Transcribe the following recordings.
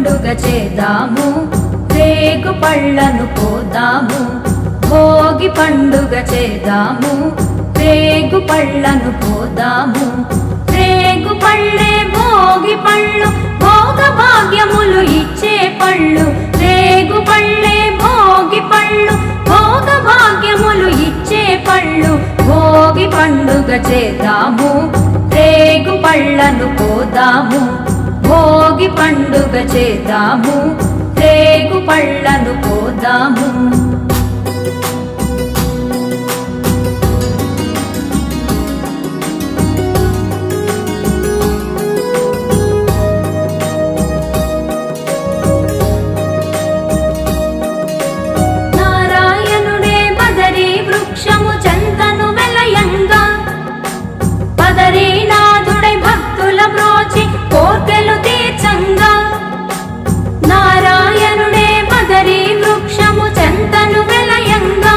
పండుగ చేద్దాము రేగు పళ్ళను పోదాము భోగి పండుగ చేద్దాము రేగు పళ్ళను పోదాము రేగు పళ్ళే భోగి పళ్ళు భోగ భాగ్యములు ఇచ్చే పళ్ళు రేగు పళ్ళే భోగి పళ్ళు భోగ భాగ్యములు ఇచ్చే పళ్ళు భోగి పండుగ చేద్దాము రేగు పళ్ళను పోదాము భోగి పండుగ చేద్దాము రేగు పళ్ళను పోదాము నారాయణుడే బదరీ వృక్షము చెంతను వెలయంగా బదరీనాథుడై భక్తుల బ్రోచి కోర్కెలు తీర్చంగా నారాయణుడే బదరీ వృక్షము చెంతను వెలయంగా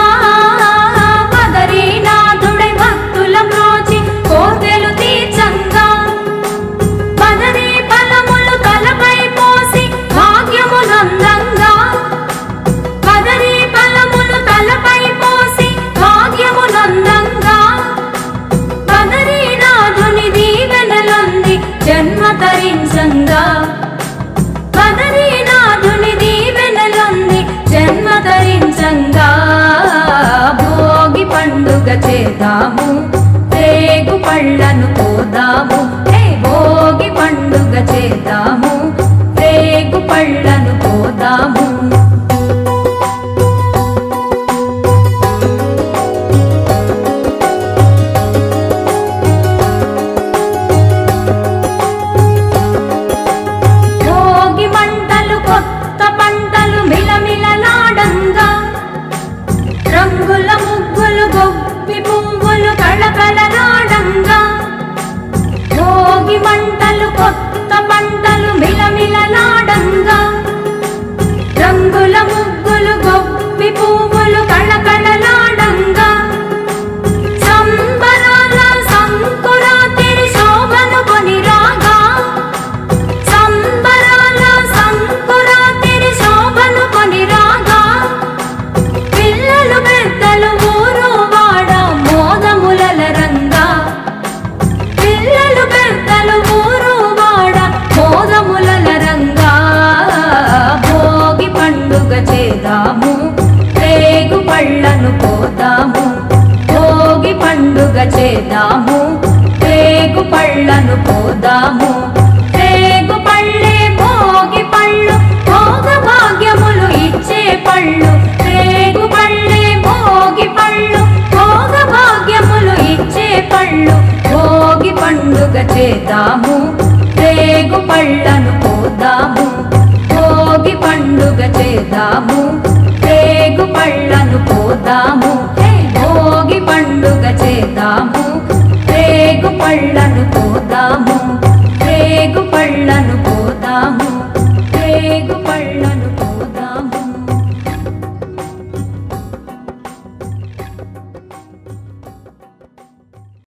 బదరీనాథుడై భక్తుల బ్రోచి కోర్కెలు తీర్చంగా బదరీ ఫలములు తలపై పోసి భాగ్యమునందంగా పదరి ఫలములు తలపై పోసి భాగ్యమునందంగా పదరి నాథుని దీవెనలొంది జన్మ తరించంగా పదరి నాథుని దీవెనలొంది జన్మ తరించంగా భోగి పండుగ చేద్దాము రేగు పళ్ళను పోదాము హే భోగి పండుగ చేద్దాము రేగు పళ్ళను పోదాము భోగి మంటలు కొత్త పంటలు మిలమిలలాడంగా రంగుల ముగ్గులు గొప్పి పువ్వులు కళకళలాడంగా భోగి మంటలు కొత్త పంటలు మిలమిలలాడంగా రంగుల ముగ్గులు గొప్పి పువ్వులు కళకళలాడంగా సంబరాల సంకురాతిరి శోభను కొని రాగా సంబరాల సంకురాతిరి శోభను కొని రాగా పిల్లలు పెద్దలు ఊరు వాడ మోదములల రంగా పిల్లలు పెద్దలు ఊరు వాడ మోదములల రంగా భోగి పండుగ చేద్దాము రేగు పళ్ళను పోదాము భోగి పండుగ చేద్దాము రేగు పళ్ళను పోదాము రేగు పళ్ళే భోగి పళ్ళు భోగ భాగ్యములు ఇచ్చే పళ్ళు రేగు పళ్ళే భోగి పళ్ళు భోగ భాగ్యములు ఇచ్చే పళ్ళు భోగి పండుగ చేద్దాము రేగు పళ్ళను పోదాము భోగి పండుగ చేద్దాము రేగు పళ్ళను పోదాము హే భోగి పండుగ చేద్దాము రేగు పళ్ళను పోదాము రేగు పళ్ళను పోదాము